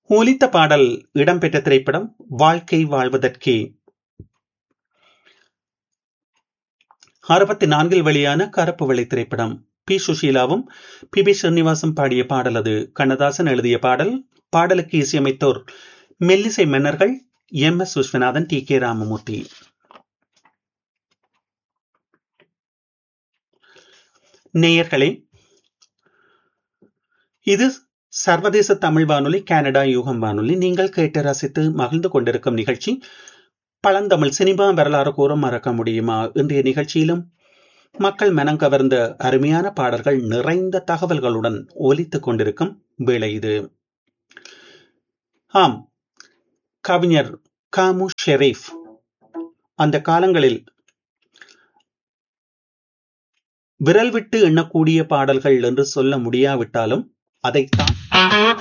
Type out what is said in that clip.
ஒலித்த பாடல் இடம்பெற்ற திரைப்படம் வாழ்க்கை வாழ்வதற்கே அறுபத்தி நான்கில் வெளியான கருப்பு வெள்ளை திரைப்படம் பி சுஷீலாவும் பி பி ஸ்ரீனிவாசும் பாடிய பாடல் அது கண்ணதாசன் எழுதிய பாடல் பாடலுக்கு இசையமைத்தோர் மெல்லிசை மன்னர்கள் M S Viswanathan T K Ramamurthy நேயர்களே இது சர்வதேச தமிழ் வானொலி கனடா யூகம் வானொலி நீங்கள் கேட்டு ரசித்து மகிழ்ந்து கொண்டிருக்கும் நிகழ்ச்சி பழந்தமிழ் சினிமா வரலாறு கூற மறக்க முடியுமா இன்றைய நிகழ்ச்சியிலும் மக்கள் மனம் கவர்ந்த அருமையான பாடல்கள் நிறைந்த தகவல்களுடன் ஒலித்துக் கொண்டிருக்கும் வேளை இது ஆம் கவிஞர் காமு ஷெரீப் அந்த காலங்களில் விரல் விட்டு எண்ணக்கூடிய பாடல்கள் என்று சொல்ல முடியாவிட்டாலும் அதைத்தான்